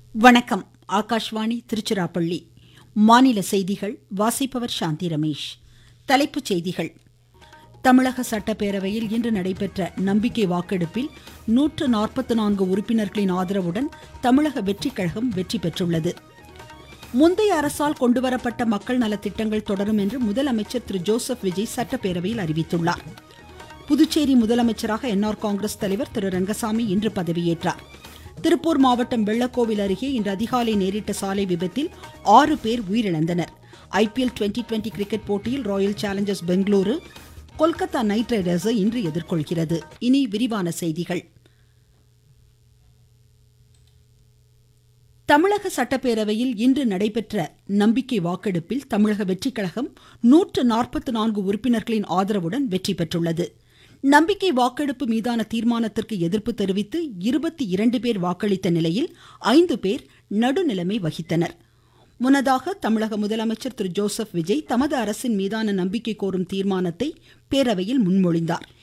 வணக்கம் ஆகாஷ்வாணி திருச்சிராப்பள்ளி மாநில செய்திகள் வாசிப்பவர் சாந்தி ரமேஷ் தலைப்புச் செய்திகள் தமிழக சட்டப்பேரவையில் இன்று நடைபெற்ற நம்பிக்கை வாக்கெடுப்பில் நூற்று நாற்பத்தி நான்கு உறுப்பினர்களின் ஆதரவுடன் தமிழக வெற்றிக் கழகம் வெற்றி பெற்றுள்ளது முந்தைய அரசால் கொண்டுவரப்பட்ட மக்கள் நலத்திட்டங்கள் தொடரும் என்று முதலமைச்சர் திரு ஜோசப் விஜய் சட்டப்பேரவையில் அறிவித்துள்ளார் புதுச்சேரி முதலமைச்சராக என்ஆர் காங்கிரஸ் தலைவர் திரு ரங்கசாமி இன்று பதவியேற்றார் திருப்பூர் மாவட்டம் வெள்ளக்கோவில் அருகே இன்று அதிகாலை நேரிட்ட சாலை விபத்தில் ஆறு பேர் உயிரிழந்தனர் ஐபிஎல் டுவெண்டி டுவெண்டி கிரிக்கெட் போட்டியில் royal challengers Bengaluru Kolkata knight ரைடர்ஸை இன்று எதிர்கொள்கிறது இனி விரிவான செய்திகள் தமிழக சட்டப்பேரவையில் இன்று நடைபெற்ற நம்பிக்கை வாக்கெடுப்பில் தமிழக வெற்றிக் கழகம் நூற்று நாற்பத்தி நான்கு உறுப்பினர்களின் ஆதரவுடன் வெற்றி பெற்றுள்ளது நம்பிக்கை வாக்கெடுப்பு மீதான தீர்மானத்திற்கு எதிர்ப்பு தெரிவித்து இருபத்தி இரண்டு பேர் வாக்களித்த நிலையில் ஐந்து பேர் நடுநிலைமை வகித்தனர் முன்னதாக தமிழக முதலமைச்சர் திரு ஜோசப் விஜய் தமது அரசின் மீதான நம்பிக்கை கோரும் தீர்மானத்தை பேரவையில் முன்மொழிந்தார்